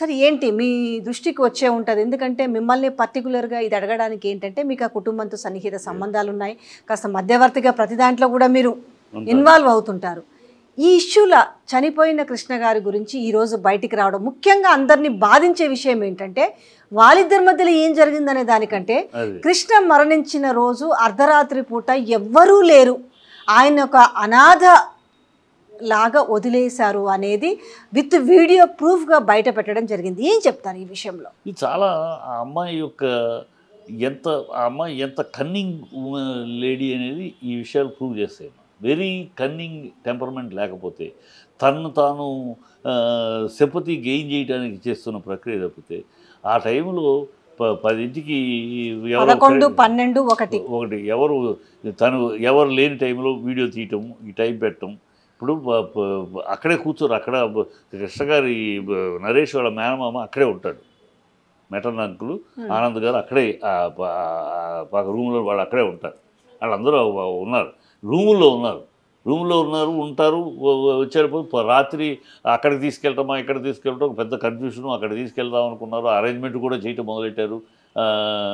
సరే ఏంటి మీ దృష్టికి వచ్చే ఉంటుంది ఎందుకంటే మిమ్మల్ని పర్టికులర్గా ఇది అడగడానికి ఏంటంటే మీకు ఆ కుటుంబంతో సన్నిహిత సంబంధాలు ఉన్నాయి కాస్త మధ్యవర్తిగా ప్రతి దాంట్లో కూడా మీరు ఇన్వాల్వ్ అవుతుంటారు ఈ ఇష్యూల చనిపోయిన కృష్ణ గారి గురించి ఈరోజు బయటికి రావడం ముఖ్యంగా అందరినీ బాధించే విషయం ఏంటంటే వాళ్ళిద్దరి మధ్యలో ఏం జరిగిందనే దానికంటే అది కృష్ణ మరణించిన రోజు అర్ధరాత్రి పూట ఎవ్వరూ లేరు ఆయన ఒక అనాథ లాగా వదిలేశారు అనేది విత్ వీడియో ప్రూఫ్గా బయట పెట్టడం జరిగింది ఏం చెప్తారు ఈ విషయంలో ఇది చాలా ఆ అమ్మాయి యొక్క ఎంత ఆ అమ్మాయి ఎంత కన్నింగ్ లేడీ అనేది ఈ విషయాలు ప్రూవ్ చేస్తాయి వెరీ కన్నింగ్ టెంపర్మెంట్ లేకపోతే తను తాను సింపతి గెయిన్ చేయడానికి చేస్తున్న ప్రక్రియ తప్పితే ఆ టైంలో ప పదింటికి ఎవరో పదకొండు ఒకరే- పన్నెండు ఒకటి ఒకటి ఎవరు తను ఎవరు లేని టైంలో వీడియో తీయటం ఈ టైం పెట్టడం ఇప్పుడు ప- ప- అక్కడే కూర్చోరు అక్కడ బ- కృష్ణ గారి బ- నరేష్ వాళ్ళ మేనమామ అక్కడే ఉంటాడు మెటన్ అంకులు ఆనంద్ గారు అక్కడే ఆ ప- ఆ పక్క రూమ్లో వాళ్ళు అక్కడే ఉంటారు వాళ్ళందరూ ఉన్నారు రూముల్లో ఉన్నారు రూమ్లో ఉన్నారు ఉంటారు వ- వ- వచ్చేటప్పుడు ప- రాత్రి అక్కడికి తీసుకెళ్ళటమా ఇక్కడ తీసుకెళ్ళటం ఒక పెద్ద కన్ఫ్యూషను అక్కడ తీసుకెళ్దాం అనుకున్నారు అరేంజ్మెంట్ కూడా చేయటం మొదలెట్టారు ఆ,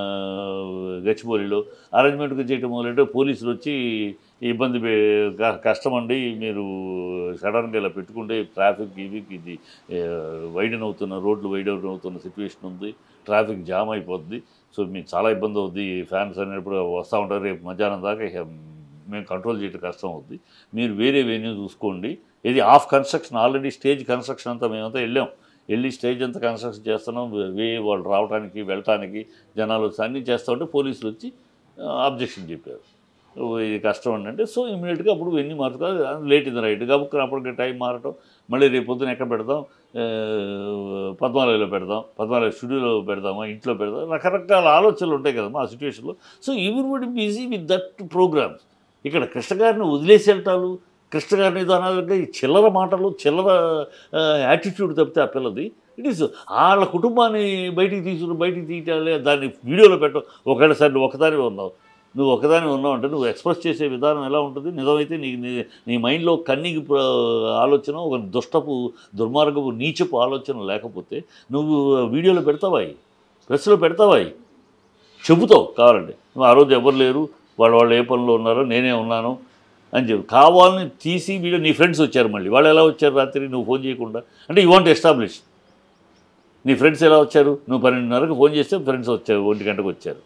గచ్చిబౌలిలో అరేంజ్మెంట్ చేయటం మొదలెట్టే పోలీసులు వచ్చి ఇబ్బంది పె- క- కష్టం అండి మీరు సడన్గా ఇలా పెట్టుకుంటే ట్రాఫిక్ ఇవి ఇది వైడన్ అవుతున్న రోడ్లు వైడన్ అవుతున్న సిచ్యువేషన్ ఉంది ట్రాఫిక్ జామ్ అయిపోద్ది సో మీకు చాలా ఇబ్బంది అవుద్ది ఫ్యాన్స్ అనేప్పుడు వస్తూ ఉంటారు రేపు మధ్యాహ్నం దాకా ఇక మేము కంట్రోల్ చేయడం కష్టం అవుద్ది మీరు వేరే వెన్యూ చూసుకోండి ఇది of construction already stage construction అంతా మేమంతా వెళ్ళాం వెళ్ళి స్టేజ్ అంతా కన్స్ట్రక్షన్ చేస్తున్నాం వే వాళ్ళు రావడానికి వెళ్ళటానికి జనాలు వచ్చి అన్నీ చేస్తూ ఉంటే పోలీసులు వచ్చి అబ్జెక్షన్ చెప్పారు ఓ, ఇది కష్టం అండి అంటే సో ఇమీడియట్గా అప్పుడు వెన్నీ మార్చుకోవాలి లేట్ ఇది రైట్ కాబట్టి అప్పటికి టైం మారటం మళ్ళీ రేపు పొద్దున ఎక్కడ పెడదాం ఆ, పద్మాలయలో పెడదాం పద్మాలయ స్టూడియోలో పెడదామా ఇంట్లో పెడదాం రకరకాల ఆలోచనలు ఉంటాయి కదమ్మా ఆ సిచ్యువేషన్లో సో ఎవరిబడి బిజీ విత్ దట్ ప్రోగ్రామ్స్ ఇక్కడ కృష్ణ గారిని వదిలేసి వెళ్ళటాలు కృష్ణ గారిని ఏదో అనాలంటే ఈ చిల్లర మాటలు చిల్లర యాటిట్యూడ్ తప్పితే ఆ పిల్లది ఇట్ ఈస్ వాళ్ళ కుటుంబాన్ని బయటికి తీసుకుని బయటికి తీయాలి దాన్ని వీడియోలో పెట్టడం ఒకవేళ సరే నువ్వు ఒకదాని ఉన్నావు నువ్వు ఒకదాని ఉన్నావు అంటే నువ్వు ఎక్స్ప్రెస్ చేసే విధానం ఎలా ఉంటుంది నిజమైతే నీ నీ- నీ మైండ్లో కన్నిగి ప్ర- ఆలోచన ఒక దుష్టపు దుర్మార్గపు నీచపు ఆలోచన లేకపోతే నువ్వు వీడియోలో పెడతావా అవి? ప్రెస్లో పెడతావా అవి? చెబుతావు కావాలంటే నువ్వు ఆ రోజు ఎవరు లేరు వాళ్ళు వాళ్ళు ఏ పనిలో ఉన్నారో నేనే ఉన్నాను అని చెప్పి కావాలని తీసి వీడియో నీ ఫ్రెండ్స్ వచ్చారు మళ్ళీ వాళ్ళు ఎలా వచ్చారు రాత్రి నువ్వు ఫోన్ చేయకుండా అంటే యూ వాంట్ ఎస్టాబ్లిష్ నీ ఫ్రెండ్స్ ఎలా వచ్చారు నువ్వు పన్నెండున్నరకు ఫోన్ చేస్తే ఫ్రెండ్స్ వచ్చారు ఒంటి గంటకు వచ్చారు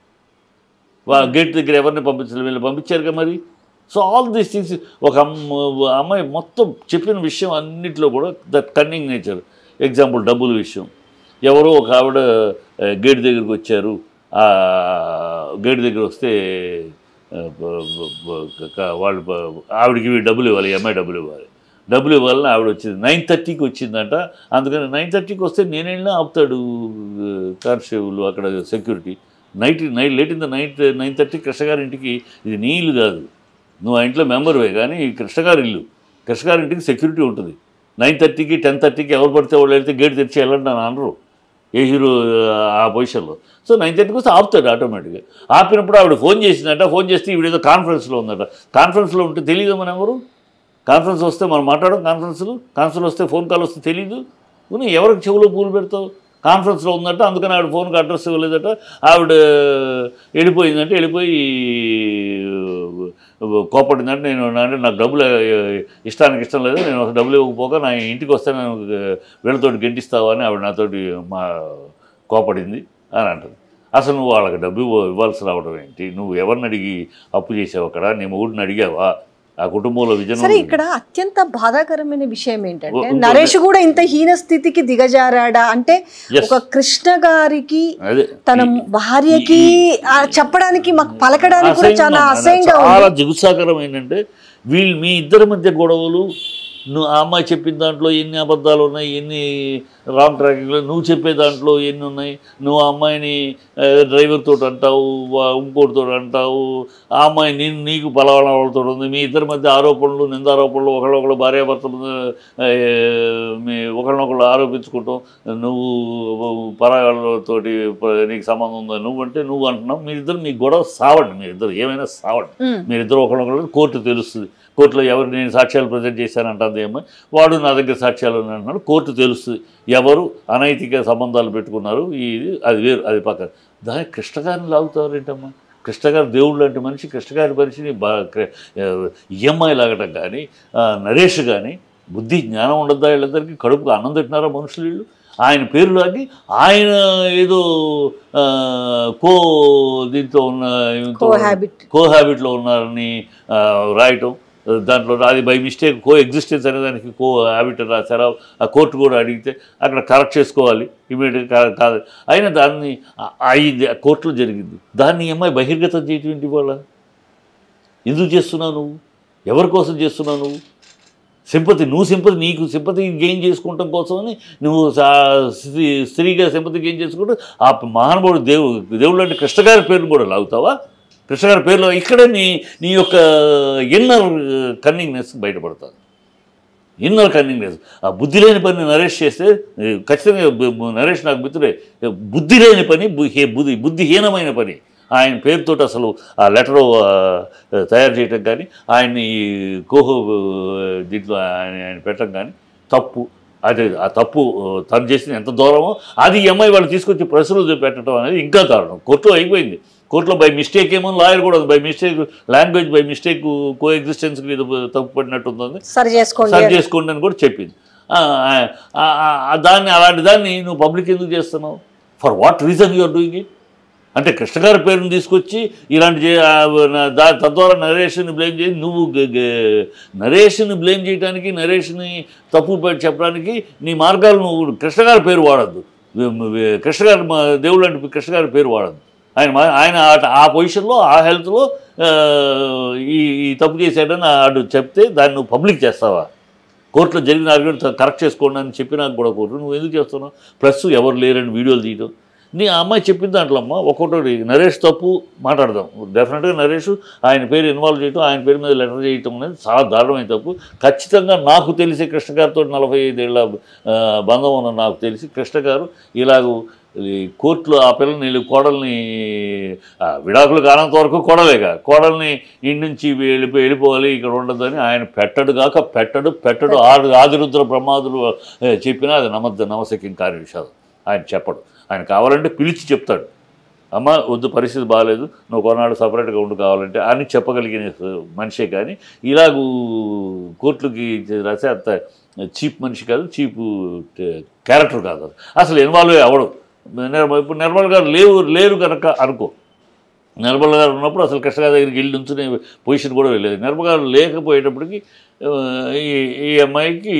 వా గేట్ దగ్గర ఎవరిని పంపించలేదు వీళ్ళు పంపించారుగా మరి సో ఆల్ దీస్ థింగ్స్ ఒక అమ్మ అమ్మాయి మొత్తం చెప్పిన విషయం అన్నింటిలో కూడా దట్ కన్నింగ్ నేచర్ ఎగ్జాంపుల్ డబ్బుల విషయం ఎవరో ఒక ఆవిడ ఆ, గేట్ దగ్గరికి వచ్చారు ఆ, గేట్ దగ్గర వస్తే ఆ, బ- బ- బ- క- వాళ్ళు బ- ఆవిడకి ఇవి డబ్బులు ఇవ్వాలి ఈ అమ్మాయి డబ్బులు ఇవ్వాలి డబ్బులు ఇవ్వాలని ఆవిడ వచ్చింది నైన్ థర్టీకి వచ్చిందంట అందుకని నైన్ థర్టీకి వస్తే నేనైనా ఆపుతాడు కానిస్టేబుల్ అక్కడ security night night late in the night nine thirty కృష్ణగారి ఇంటికి ఇది నీ ఇల్లు కాదు నువ్వు ఆ ఇంట్లో మెంబర్వే కానీ ఈ కృష్ణగారి ఇల్లు కృష్ణగారి ఇంటికి సెక్యూరిటీ ఉంటుంది నైన్ థర్టీకి టెన్ థర్టీకి ఎవరు పడితే వాళ్ళు వెళ్తే గేట్ తెరిచి వెళ్ళండి అని అనరు ఏ హీరో ఆ పొజిషన్లో సో నైన్ థర్టీకి వస్తే ఆపుతాడు ఆటోమేటిక్గా ఆపినప్పుడు ఆవిడ ఫోన్ చేసిందట ఫోన్ చేస్తే ఈవిడేదో కాన్ఫరెన్స్లో ఉందట కాన్ఫరెన్స్లో ఉంటే తెలియదు మన ఎవరు కాన్ఫరెన్స్ వస్తే మనం మాట్లాడడం కాన్ఫరెన్స్లో కాన్ఫరెన్స్ వస్తే ఫోన్ కాల్ వస్తే తెలీదు నువ్వు ఎవరికి చెవులో పూలు పెడతావు కాన్ఫరెన్స్లో ఉందట అందుకని ఆవిడ ఫోన్కి అడ్రస్ ఇవ్వలేదట ఆవిడ వెళ్ళిపోయిందంటే వెళ్ళిపోయి కోపడిందంటే నేను అంటే నాకు డబ్బులు ఇష్టానికి ఇష్టం లేదు నేను అసలు డబ్బులు ఇవ్వకపోగా నా ఇంటికి వస్తే నేను వీళ్ళతోటి గెంటిస్తావా అని ఆవిడ నాతోటి మా కోపడింది అని అంటుంది అసలు నువ్వు వాళ్ళకి డబ్బు ఇవ్వ- ఇవ్వాల్సి రావడం ఏంటి నువ్వు ఎవరిని అడిగి అప్పు చేసావు అక్కడ నీ మొగుడిని అడిగావా ఆ కుటుంబంలో విజయం సరే ఇక్కడ అత్యంత బాధాకరమైన విషయం ఏంటంటే ఇంకో- నరేష్ కూడా ఇంత హీన స్థితికి దిగజారాడా అంటే Yes. ఒక కృష్ణ గారికి అదే తన భార్యకి ఆ చెప్పడానికి మాకు పలకడానికి కూడా చాలా అసహ్యంగా అసహ్యంగా ఉంది. చాలా ఉంది జిగుసాకరం ఏంటంటే వీళ్ళు మీ ఇద్దరి మధ్య గొడవలు నువ్వు ఆ అమ్మాయి చెప్పిన దాంట్లో ఎన్ని అబద్ధాలు ఉన్నాయి ఎన్ని రాంగ్ ట్రాకింగ్లు నువ్వు చెప్పే దాంట్లో ఎన్ని ఉన్నాయి నువ్వు ఆ అమ్మాయిని డ్రైవర్ తోటి అంటావు వా- ఇంకోటితో అంటావు ఆ అమ్మాయి నేను నీకు పలానా వాళ్ళతో ఉంది మీ ఇద్దరి మధ్య ఆరోపణలు నిందారోపణలు ఒకళ్ళొకళ్ళు భార్యాభర్త మీద, ఆ, మీ ఒకళ్ళనొకళ్ళు ఆరోపించుకుంటాం నువ్వు పరాగాళ్ళతోటి ప- నీకు సంబంధం ఉందా నువ్వు అంటే నువ్వు అంటున్నావు మీరిద్దరు మీ గొడవ సావండి మీరిద్దరు ఏమైనా సావండి ఉమ్. మీరిద్దరు ఒకళ్ళొకళ్ళు కోర్టు తెలుస్తుంది కోర్టులో ఎవరు నేను సాక్ష్యాలు ప్రజెంట్ చేశానంటుంది అదే అమ్మాయి వాడు నా దగ్గర సాక్ష్యాలు ఉన్నాయి అంటున్నాడు కోర్టు తెలుస్తుంది ఎవరు అనైతిక సంబంధాలు పెట్టుకున్నారు ఇది అది వేరు అది పక్కన దాని కృష్ణగారిని లాగుతారేంటమ్మా కృష్ణగారు దేవుడు లాంటి మనిషి కృష్ణగారి మనిషిని బా ఈఎంఐ లాగటం కానీ ఆ, నరేష్ కానీ బుద్ధి జ్ఞానం ఉండద్దా వీళ్ళందరికీ కడుపుకు అన్నం తింటున్నారా మనుషులు వీళ్ళు ఆయన పేరు లాగి ఆయన ఏదో ఆ, కో దీంతో ఉన్న ఈమెతో కోహాబిట్ కో హ్యాబిట్లో ఉన్నారని ఆ, రాయటం దాంట్లో అది బై మిస్టేక్ కో ఎగ్జిస్టెన్స్ అనే దానికి కో హ్యాబిట్ రాశారా ఆ కోర్టు కూడా అడిగితే అక్కడ కరెక్ట్ చేసుకోవాలి ఇమీడియట్గా కాదు అయినా దాన్ని ఆ- అయింది ఆ కోర్టులో జరిగింది దాన్ని ఈ అమ్మాయి బహిర్గతం చేయటం ఏంటి వాళ్ళ ఎందుకు చేస్తున్నావు నువ్వు ఎవరి కోసం చేస్తున్నావు నువ్వు సింపతి నువ్వు సింపతి నీకు సింపతి గెయిన్ చేసుకుంటాం కోసమని నువ్వు సా- స్త్రీ- స్త్రీగా సింపతి గెయిన్ చేసుకుంటూ ఆ మహానుభావుడు దేవు దేవుడు లాంటి కృష్ణగారి పేరును కూడా లాగుతావా కృష్ణగారి పేరులో ఇక్కడే నీ నీ యొక్క ఇన్నర్ కన్నింగ్నెస్ బయటపడుతుంది ఇన్నర్ కన్నింగ్నెస్ ఆ బుద్ధి లేని పని నరేష్ చేస్తే ఏ, ఖచ్చితంగా బు- బు- నరేష్ నాకు మిత్రుడే బుద్ధి లేని పని బు- హే- బుద్ధి బుద్ధిహీనమైన పని ఆయన పేరుతో అసలు ఆ లెటర్ తయారు చేయటం కానీ ఆయన్ని ఈ కోహో ఆ, దీంట్లో ఆయన ఆయన పెట్టడం కానీ తప్పు అదే ఆ తప్పు ఆ, తను చేసిన ఎంత దూరమో అది ఈ అమ్మాయి వాళ్ళు తీసుకొచ్చి ప్రెస్లో పెట్టడం అనేది ఇంకా దారుణం కోర్టులో అయిపోయింది కోర్టులో బై మిస్టేక్ ఏమో లాయర్ కూడా by mistake language by mistake coexistence మీద తప్పు పడినట్టు ఉంది సరి చేసుకోండి సరి చేసుకోండి అని కూడా చెప్పింది ఆ, ఆ, ఆ, ఆ, దాన్ని అలాంటి దాన్ని నువ్వు పబ్లిక్ ఎందుకు చేస్తున్నావు for what reason you are doing it అంటే కృష్ణ గారి పేరుని తీసుకొచ్చి ఇలాంటి చే- ఆ, నా- దా తద్వారా నరేష్ని బ్లేమ్ చేసి నువ్వు గ- గ- నరేష్ని బ్లేమ్ చేయడానికి నరేష్ని తప్పు పెట్టి చెప్పడానికి నీ మార్గాలు నువ్వు కృష్ణ గారి పేరు వాడద్దు కృష్ణ గారి మా- దేవుడు లాంటి కృష్ణ గారి పేరు వాడద్దు ఆయన మా- ఆయన ఆ- ఆ పొజిషన్లో ఆ హెల్త్లో ఈ ఈ తప్పు చేశాడని ఆడు చెప్తే దాన్ని నువ్వు పబ్లిక్ చేస్తావా కోర్టులో జరిగిన ఆర్గ్యుమెంట్ కరెక్ట్ చేసుకోండి అని చెప్పినా కూడా కోర్టు నువ్వు ఎందుకు చేస్తున్నావు ప్లస్ ఎవరు లేరని వీడియోలు తీయడం నీ ఆ అమ్మాయి చెప్పిన దాంట్లో అమ్మ ఒక్కొక్కటి నరేష్ తప్పు మాట్లాడదాం డెఫినెట్గా నరేష్ ఆయన పేరు ఇన్వాల్వ్ చేయటం ఆయన పేరు మీద లెటర్ చేయటం అనేది చాలా దారుణమైన తప్పు ఖచ్చితంగా నాకు తెలిసి కృష్ణ గారితో నలభై ఐదేళ్ల ఆ, బంధం ఉన్న నాకు తెలిసి కృష్ణ గారు ఇలాగూ ఈ కోర్టులో ఆ పిల్లని వీళ్ళు కోడల్ని ఆ, విడాకులు కానంత వరకు కోడలేగా కోడల్ని ఇంటి నుంచి వెళ్ళిపోయి వెళ్ళిపోవాలి ఇక్కడ ఉండదని ఆయన పెట్టడు కాక పెట్టడు పెట్టడు ఆది ఆదిరుద్ర బ్రహ్మాదులు ఆ, చెప్పినా అది నమద్ద నమసక్యం కార్య విషయాలు ఆయన చెప్పడు ఆయన కావాలంటే పిలిచి చెప్తాడు అమ్మ వద్దు పరిస్థితి బాగాలేదు నువ్వు కొన్నాడు సపరేట్గా ఉండు కావాలంటే అని చెప్పగలిగిన మనిషే కానీ ఇలాగూ కోర్టులకి రాసే అంత చీప్ మనిషి కాదు చీప్ క్యారెక్టర్ కాదు అది. అసలు ఇన్వాల్వ్ అవ్వడు నిర్మ- ఇప్పుడు నిర్మల్ గారు లేవు లేరు కనుక అనుకో నిర్మల్ గారు ఉన్నప్పుడు అసలు కృష్ణ గారి దగ్గరికి వెళ్ళి ఉంచునే పొజిషన్ కూడా వెళ్ళేది నిర్మల్ గారు లేకపోయేటప్పటికి ఆ, ఈ ఈ అమ్మాయికి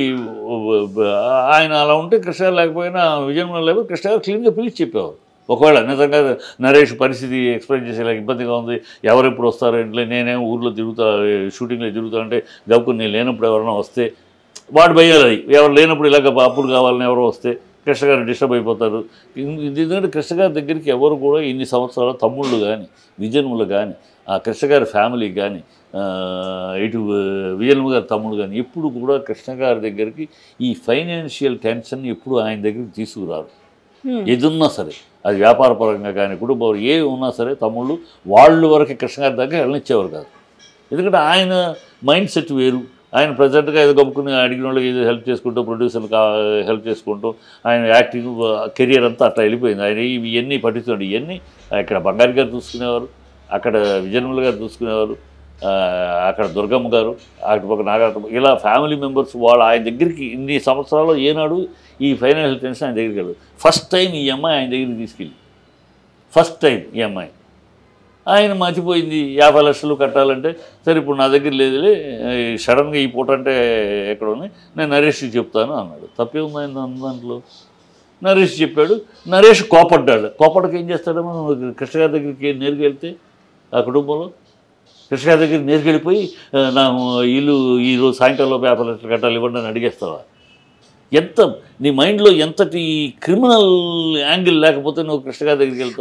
ఆయన అలా ఉంటే కృష్ణ గారు లేకపోయినా విజయనగరం లేకపోతే కృష్ణ గారు క్లీన్గా పిలిచి చెప్పేవారు ఒకవేళ నిజంగా నరేష్ పరిస్థితి ఎక్స్ప్లెయిన్ చేసేలా ఇబ్బందిగా ఉంది ఎవరు ఎప్పుడు వస్తారు ఇంట్లో నేనేం ఊర్లో తిరుగుతా షూటింగ్లో తిరుగుతా అంటే గబుకు నేను లేనప్పుడు ఎవరైనా వస్తే వాడు భయాలు అది ఎవరు లేనప్పుడు ఇలాగ అప్పుడు కావాలని ఎవరో వస్తే కృష్ణ గారు డిస్టర్బ్ అయిపోతారు ఇన్- ఎందుకంటే కృష్ణ గారి దగ్గరికి ఎవరు కూడా ఇన్ని సంవత్సరాలు తమ్ముళ్ళు కానీ విజయనుములు కానీ ఆ కృష్ణ గారి ఫ్యామిలీకి కానీ ఆ, ఇటు విజయనమ్మ గారి తమ్ముడు కానీ ఎప్పుడు కూడా కృష్ణ గారి దగ్గరికి ఈ ఫైనాన్షియల్ టెన్షన్ ఎప్పుడు ఆయన దగ్గరికి తీసుకురారు హ్మ్. ఏదున్నా సరే అది వ్యాపార పరంగా కానీ కుటుంబం ఏ ఉన్నా సరే తమ్ముళ్ళు వాళ్ళు వరకు కృష్ణ గారి దగ్గర వెళ్ళనిచ్చేవారు కాదు ఎందుకంటే ఆయన మైండ్ సెట్ వేరు ఆయన ప్రజెంట్గా ఏదో గమ్ముకుని అడిగిన వాళ్ళకి ఏదో హెల్ప్ చేసుకుంటూ ప్రొడ్యూసర్కి హెల్ప్ చేసుకుంటూ ఆయన యాక్టింగ్ కెరియర్ అంతా అట్లా వెళ్ళిపోయింది ఆయన ఇవి ఇవన్నీ పట్టించుకోండి ఇవన్నీ ఇక్కడ బంగారు గారు చూసుకునేవారు అక్కడ విజయనముల గారు చూసుకునేవారు ఆ, అక్కడ దుర్గమ్మ గారు అటు పక్క నాగార్జున ఇలా ఫ్యామిలీ మెంబర్స్ వాళ్ళు ఆయన దగ్గరికి ఇన్ని సంవత్సరాలు ఏనాడు ఈ ఫైనాన్షియల్ టెన్షన్ ఆయన దగ్గరికి వెళ్ళదు ఫస్ట్ టైం ఈ అమ్మాయి ఆయన దగ్గరికి తీసుకెళ్ళి ఫస్ట్ టైం ఈ అమ్మాయి ఆయన మర్చిపోయింది యాభై లక్షలు కట్టాలంటే సరే ఇప్పుడు నా దగ్గర లేదులే ఈ సడన్గా ఈ పూట అంటే ఎక్కడ ఉంది నేను నరేష్కి చెప్తాను అన్నాడు తప్పే ఉంది ఆయన దాని దాంట్లో నరేష్ చెప్పాడు నరేష్ కోపడ్డాడు కోపడ్డకి ఏం చేస్తాడేమో నువ్వు కృష్ణ గారి దగ్గరికి నేరుగా వెళ్తే ఆ కుటుంబంలో కృష్ణ గారి దగ్గర నేరుగా వెళ్ళిపోయి "ఆ, నా ఇల్లు ఈరోజు సాయంకాలం యాభై లక్షలు కట్టాలి ఇవ్వండి అని అడిగేస్తావా ఎంత నీ మైండ్లో ఎంతటి క్రిమినల్ యాంగిల్ లేకపోతే నువ్వు కృష్ణ గారి దగ్గరికి వెళ్తావు